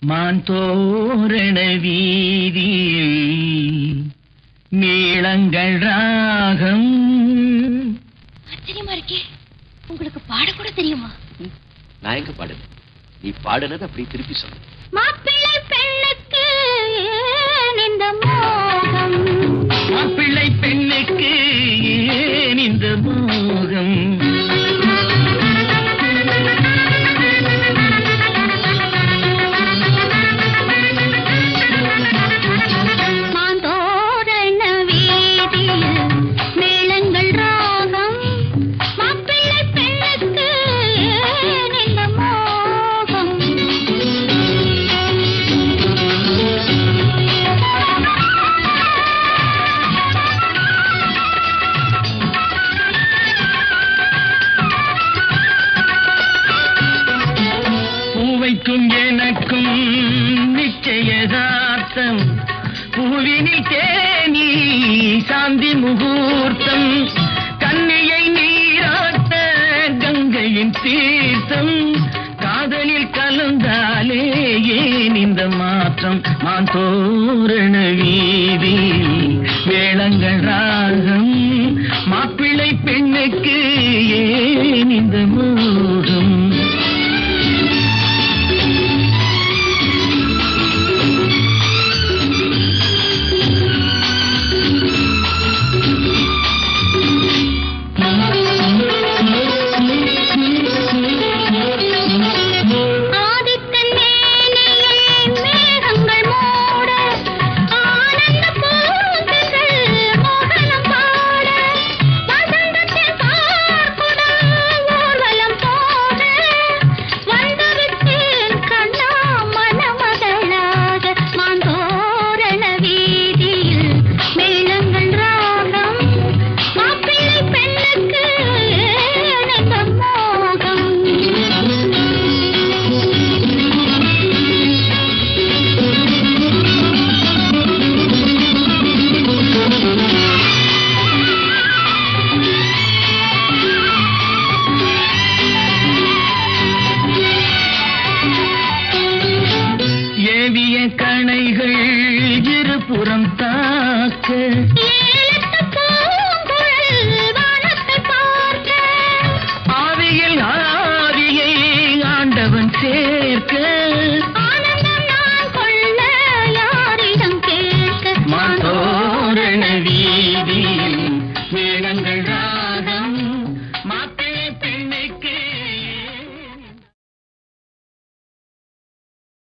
மான் தோரண வீதியில் நீளங்கள் ராகம் ஆச்சரியமா இருக்கே உங்களுக்கு பாட கூட தெரியுமா நான் எங்க பாடுனேன் நீ பாடுனது அப்படியே திருப்பி சொல்லு மாப்பிள்ளை பெண்ணுக்கு ஏன் இந்த மோகம் மாப்பிள்ளை பெண்ணுக்கு ஏன் இந்த மோகம் மாந்தோரண வீதியில் மேளங்கள் ராகம் மாப்பிள்ளை பெண்ணுக்கு ஏன் இந்த மோகம் பூவைக்கும் எனக்கும் நிச்சயதார்த்தம் பூவினில் தேனி சாந்தி முகூர்த்தம் கண்ணியை நீராட்ட கங்கையின் தீர்த்தம் காதலில் கலந்தாலே ஏன் இந்த மாற்றம் மான் தோரண வீதி வேளங்கள் ராகம் மாப்பிள்ளை பெண்ணுக்கு ஏன் இந்த மோகம்